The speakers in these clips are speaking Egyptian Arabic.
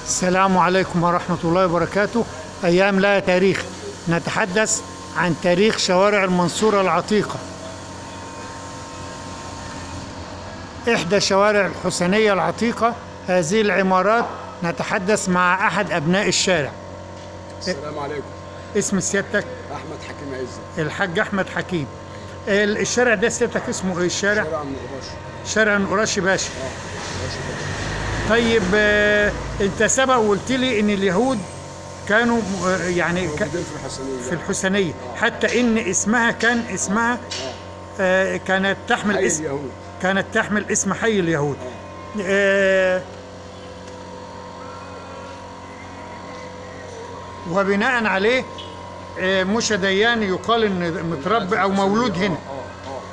السلام عليكم ورحمة الله وبركاته أيام لها تاريخ نتحدث عن تاريخ شوارع المنصورة العتيقة إحدى شوارع الحسينية العتيقة هذه العمارات نتحدث مع أحد أبناء الشارع السلام عليكم اسم سيادتك احمد حكيم عزه الحاج أحمد حكيم ال- الشارع ده سيادتك اسمه إيه الشارع؟ شارع النقراش شارع النقراشي باشا اه ماشي كده. طيب آه، أنت سبق وقلت لي إن اليهود كانوا آه، يعني ك- موجودين في الحسنيه في الحسينية حتى إن اسمها كان اسمها آه، كانت تحمل حي اسم اليهود كانت تحمل اسم حي اليهود آه، وبناء عليه آه، موشى ديان يقال ان متربي او مولود هنا اه اه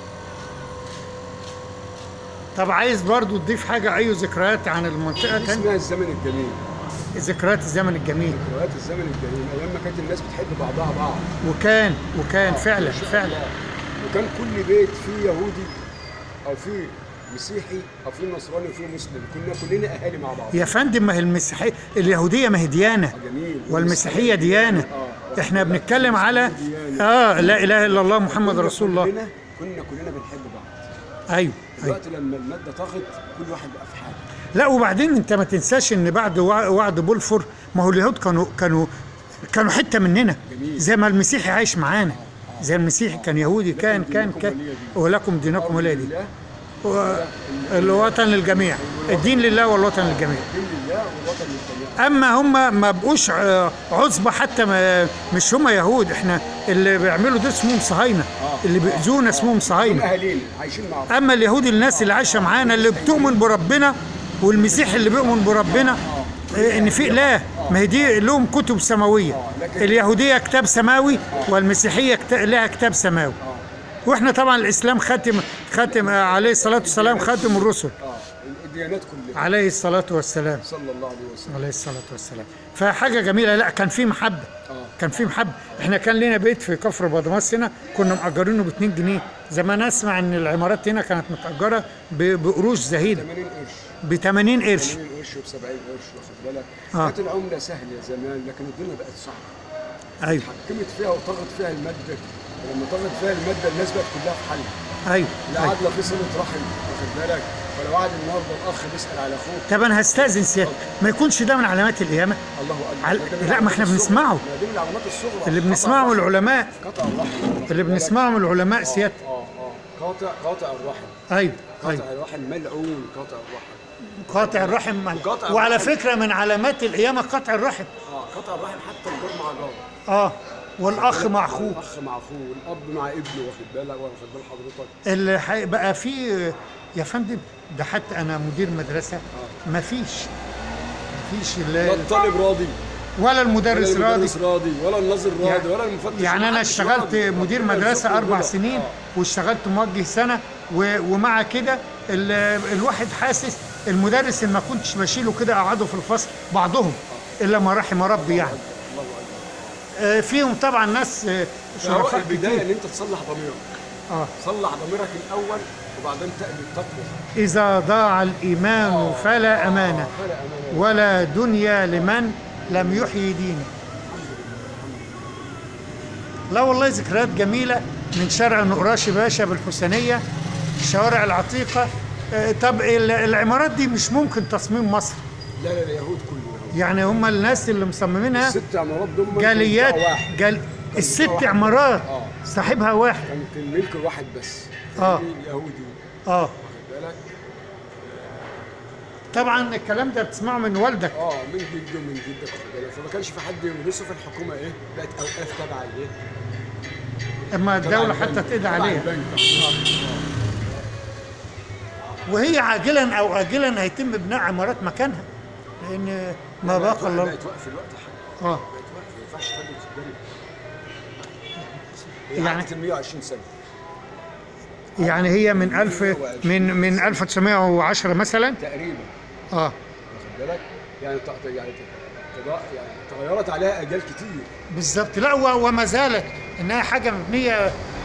طب عايز برضو تضيف حاجه اي ذكريات عن المنطقه دي تاني اسمها الزمن الجميل ذكريات الزمن الجميل ذكريات الزمن الجميل ايام ما كانت الناس بتحب بعضها بعض وكان وكان فعلا ما شاء فعلا الله. وكان كل بيت فيه يهودي او فيه مسيحي او فيه نصراني وفيه مسلم كنا كلنا اهالي مع بعض يا فندم ما هي المسيحيه اليهوديه ما هي ديانه جميل والمسيحيه ديانه احنا بنتكلم على اه لا اله الا الله محمد كنا رسول الله كلنا كنا كلنا بنحب بعض ايوه ايوه دلوقتي لما الماده طغت كل واحد بقى في حاله لا وبعدين انت ما تنساش ان بعد وع- وعد بولفور ما هو اليهود كانوا كانوا كانوا حته مننا جميل. زي ما المسيحي عايش معانا زي المسيحي كان يهودي كان كان دينكم كان ولي دين. ولكم دينكم ولي دين لله و- الوطن للجميع الدين لله والوطن للجميع دين لله والوطن للجميع اما هم ما بقوش ع- عصبه حتى ما مش هم يهود احنا اللي بيعملوا ده اسمهم صهاينه اللي بيأذونا اسمهم هم صهاينه اهالينا عايشين مع بعض اما اليهود الناس اللي عايشه معانا اللي بتؤمن بربنا والمسيح اللي بيؤمن بربنا إيه، ان في اله ما هي دي لهم كتب سماويه لكن- اليهوديه كتاب سماوي والمسيحيه كتا- لها كتاب سماوي واحنا طبعا الاسلام خاتم خاتم آه، عليه الصلاه والسلام خاتم الرسل اه الديانات كلها عليه الصلاه والسلام صلى الله عليه وسلم عليه الصلاه والسلام فحاجه جميله لا كان في محبه كان في محبه احنا كان لنا بيت في كفر بادماس هنا كنا مأجرينه ب 2 جنيه زمان اسمع ان العمارات هنا كانت متأجره ب- بقروش زهيده 80 قرش ب 80 قرش 80 قرش و 70 قرش واخد بالك آه. كانت العمله سهله زمان لكن الدنيا بقت صعبه ايوه حكمت فيها وطغت فيها الماده ولما طغت فيها الماده الناس بقت كلها في حالها ايوه, لا أيوة. عاد لا في صله رحم واخد بالك ولا قعد النهارده الاخ بيسال على اخوه طب انا هستاذن سيادتك ما يكونش ده من علامات القيامه الله اكبر عل- ده من لا، ما العلامات احنا الصغرى. بنسمعه. ما دي من العلامات الصغرى اللي قطع بنسمعه من الرحم. العلماء قطع الرحم واخد اللي بالك؟ بنسمعه من العلماء سيادتك اه اه قاطع قاطع الرحم ايوه قاطع ايوه الرحم ملعون قاطع الرحم قاطع الرحم قاطع وعلى الرحم. فكره من علامات القيامه قطع الرحم اه قطع الرحم حتى الجار مع جار اه والاخ مع اخوه الاخ مع اخوه والاب مع ابنه واخد بالك واخد بال حضرتك اللي حي- بقى في يا فندم ده حتى انا مدير مدرسه ما فيش ما فيش لا لا الطالب راضي ولا ولا المدرس راضي المدرس راضي ولا الناظر راضي يعني- ولا المفتش يعني انا محدش اشتغلت راضي. مدير ربنا مدرسه يرزقكم اربع كده. سنين آه. واشتغلت موجه سنه و- ومع كده ال- الواحد حاسس المدرس اللي ما كنتش بشيله كده اقعده في الفصل بعضهم الا ما رحم ربي يعني الله اكبر آه، فيهم طبعا ناس آه، فهو شرفاء البدايه كتير ان انت تصلح ضميرك اه صلح ضميرك الاول وبعدين تأتي التقوى اذا ضاع الايمان فلا امانه فلا امانه ولا دنيا لمن لم يحيي دينه لا والله ذكريات جميلة من شارع النقراشي باشا بالحسينية الشوارع العتيقة آه، طب ال- العمارات دي مش ممكن تصميم مصر لا لا اليهود كله يهود. يعني هم الناس اللي مصممينها الست عمارات دول ممكن جاليات يدفعوا واحد جال الست واحد. عمارات آه. صاحبها واحد كان كان ملك واحد بس آه. يهودي اه واخد بالك طبعا الكلام ده بتسمعه من والدك اه من جده ومن جدك واخد بالك فما كانش في حد يورثه في الحكومه ايه بقت اوقاف تبع الايه اما تبع الدولة البنك. حتى تقضي تبع عليها البنك. آه. وهي عاجلا او اجلا هيتم بناء عمارات مكانها لان ما بقت باقى الله بقت واقف الوقت حاجه اه بقت واقف ما ينفعش تفضل في الدنيا يعني- يعني عدت ال 120 سنه يعني هي من ألف من من 1910 مثلا تقريبا اه واخد بالك يعني ت- يعني ت- تضا- يعني تغيرت عليها اجيال كتير بالظبط لا و- وما زالت انها حاجه مبنيه